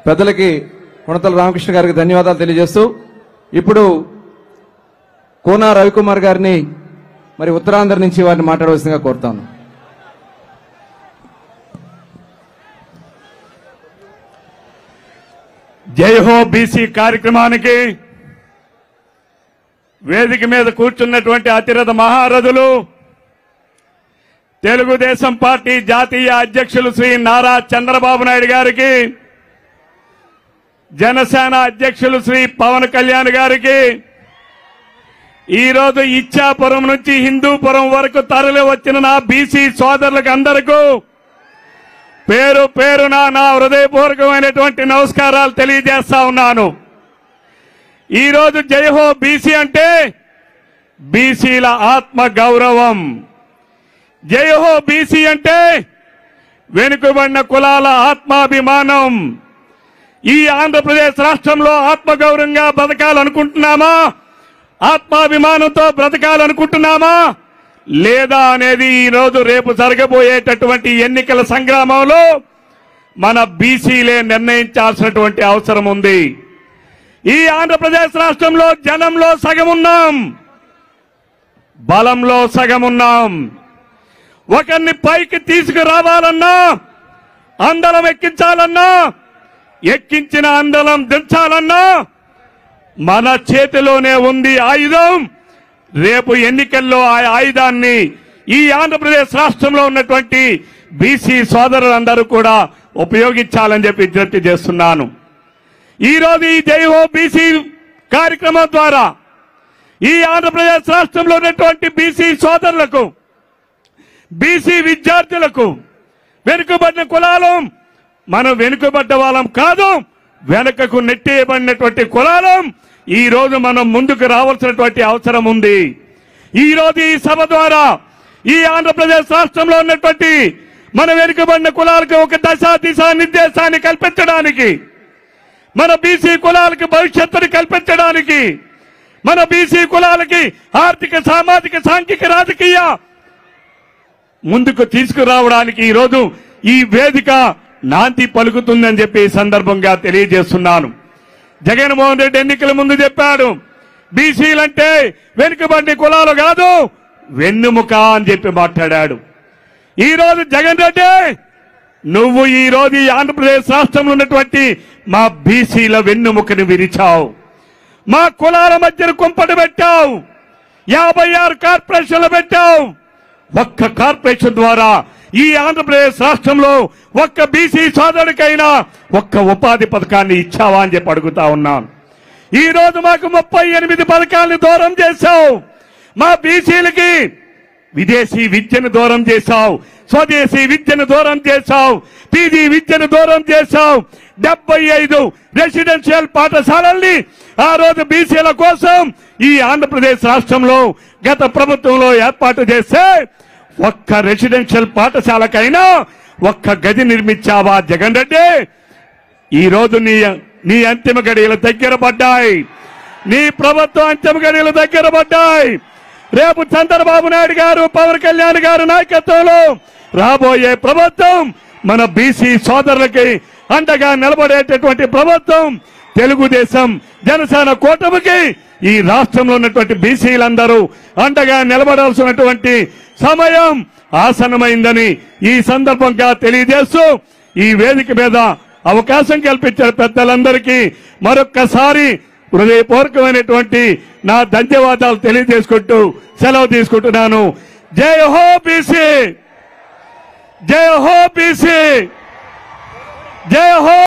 పెద్దలకి కొనతల రామకృష్ణ గారికి ధన్యవాదాలు తెలియజేస్తూ ఇప్పుడు కోనా రవికుమార్ గారిని మరి ఉత్తరాంధ్ర నుంచి వారిని మాట్లాడవలసిందిగా కోరుతాను జై హో బీసీ కార్యక్రమానికి వేదిక మీద కూర్చున్నటువంటి అతిరథ మహారథులు తెలుగుదేశం పార్టీ జాతీయ అధ్యక్షులు శ్రీ నారా చంద్రబాబు నాయుడు గారికి జనసేన అధ్యక్షులు శ్రీ పవన్ కళ్యాణ్ గారికి ఈ రోజు ఇచ్చాపురం నుంచి హిందూపురం వరకు తరలి వచ్చిన నా బీసీ సోదరులకు అందరికీ పేరు పేరున నా హృదయపూర్వకమైనటువంటి నమస్కారాలు తెలియజేస్తా ఉన్నాను ఈ రోజు జయహో బీసీ అంటే బీసీల ఆత్మ గౌరవం జయహో బీసీ అంటే వెనుకబడిన కులాల ఆత్మాభిమానం ఈ ఆంధ్రప్రదేశ్ రాష్ట్రంలో ఆత్మగౌరవంగా బ్రతకాలనుకుంటున్నామా ఆత్మాభిమానంతో బ్రతకాలనుకుంటున్నామా లేదా అనేది ఈ రోజు రేపు జరగబోయేటటువంటి ఎన్నికల సంగ్రామంలో మన బీసీలే నిర్ణయించాల్సినటువంటి అవసరం ఉంది ఈ ఆంధ్రప్రదేశ్ రాష్ట్రంలో జనంలో సగం ఉన్నాం బలంలో సగం ఉన్నాం ఒకరిని పైకి తీసుకురావాలన్నా అందలం ఎక్కించాలన్నా ఎక్కించిన అందలం దించాలన్నా మన చేతిలోనే ఉంది ఆయుధం రేపు ఎన్నికల్లో ఆ ఆయుధాన్ని ఈ ఆంధ్రప్రదేశ్ రాష్ట్రంలో ఉన్నటువంటి బీసీ సోదరులందరూ కూడా ఉపయోగించాలని చెప్పి విజ్ఞప్తి చేస్తున్నాను ఈ రోజు ఈ జైహో బీసీ కార్యక్రమం ద్వారా ఈ ఆంధ్రప్రదేశ్ రాష్ట్రంలో ఉన్నటువంటి బీసీ సోదరులకు బీసీ విద్యార్థులకు వెనుకబడిన కులాలు మనం వెనుకబడ్డ వాళ్ళం కాదు వెనుకకు నెట్టేయబడినటువంటి కులాలం ఈ రోజు మనం ముందుకు రావాల్సినటువంటి అవసరం ఉంది ఈ రోజు ఈ సభ ద్వారా ఈ ఆంధ్రప్రదేశ్ రాష్ట్రంలో ఉన్నటువంటి మన వెనుకబడిన కులాలకు ఒక దశ దిశ నిర్దేశాన్ని కల్పించడానికి మన బీసీ కులాలకు భవిష్యత్తుని కల్పించడానికి మన బీసీ కులాలకి ఆర్థిక సామాజిక సాంఘిక రాజకీయ ముందుకు తీసుకురావడానికి ఈ రోజు ఈ వేదిక నాంది పలుకుతుందని చెప్పి ఈ సందర్భంగా తెలియజేస్తున్నాను జగన్మోహన్ రెడ్డి ఎన్నికల ముందు చెప్పాడు బీసీలంటే వెనుకబడి కులాలు కాదు వెన్నుముక అని చెప్పి మాట్లాడాడు ఈ రోజు జగన్ రెడ్డి నువ్వు ఈ రోజు ఈ ఆంధ్రప్రదేశ్ రాష్ట్రంలో ఉన్నటువంటి మా బీసీల వెన్నుముకని విరిచావు మా కులాల మధ్యన కుంపటి పెట్టావు యాభై ఆరు కార్పొరేషన్లు పెట్టావు ఒక్క కార్పొరేషన్ ద్వారా ఈ ఆంధ్రప్రదేశ్ రాష్ట్రంలో ఒక్క బీసీ సోదరుడికైనా ఒక్క ఉపాధి పథకాన్ని ఇచ్చావా అని చెప్పి అడుగుతా ఉన్నాను ఈ రోజు మాకు ముప్పై ఎనిమిది పథకాలను దూరం చేశావు మా బీసీలకి విదేశీ విద్యను దూరం చేశావు స్వదేశీ విద్యను దూరం చేశావు పీజీ విద్యను దూరం చేశావు డెబ్బై ఐదు రెసిడెన్షియల్ పాఠశాలల్ని ఆ రోజు బీసీల కోసం ఈ ఆంధ్రప్రదేశ్ రాష్ట్రంలో గత ప్రభుత్వంలో ఏర్పాటు చేస్తే ఒక్క రెసిడెన్షియల్ పాఠశాలకైనా ఒక్క గది నిర్మించావా జగన్ రెడ్డి ఈ రోజు నీ నీ అంతిమ గడియల దగ్గర పడ్డాయి నీ ప్రభుత్వం అంతిమ గడియల దగ్గర పడ్డాయి రేపు చంద్రబాబు నాయుడు గారు పవన్ కళ్యాణ్ గారు నాయకత్వంలో రాబోయే ప్రభుత్వం మన బీసీ సోదరులకి అండగా నిలబడేటటువంటి ప్రభుత్వం తెలుగుదేశం జనసేన కూటమికి ఈ రాష్ట్రంలో ఉన్నటువంటి బీసీలందరూ అండగా నిలబడాల్సినటువంటి సమయం ఆసన్నమైందని ఈ సందర్భంగా తెలియజేస్తూ ఈ వేదిక మీద అవకాశం కల్పించిన పెద్దలందరికీ మరొక్కసారి హృదయపూర్వకమైనటువంటి నా ధన్యవాదాలు తెలియజేసుకుంటూ సెలవు తీసుకుంటున్నాను జై హో బీసీ జై హో బీసీ జై హో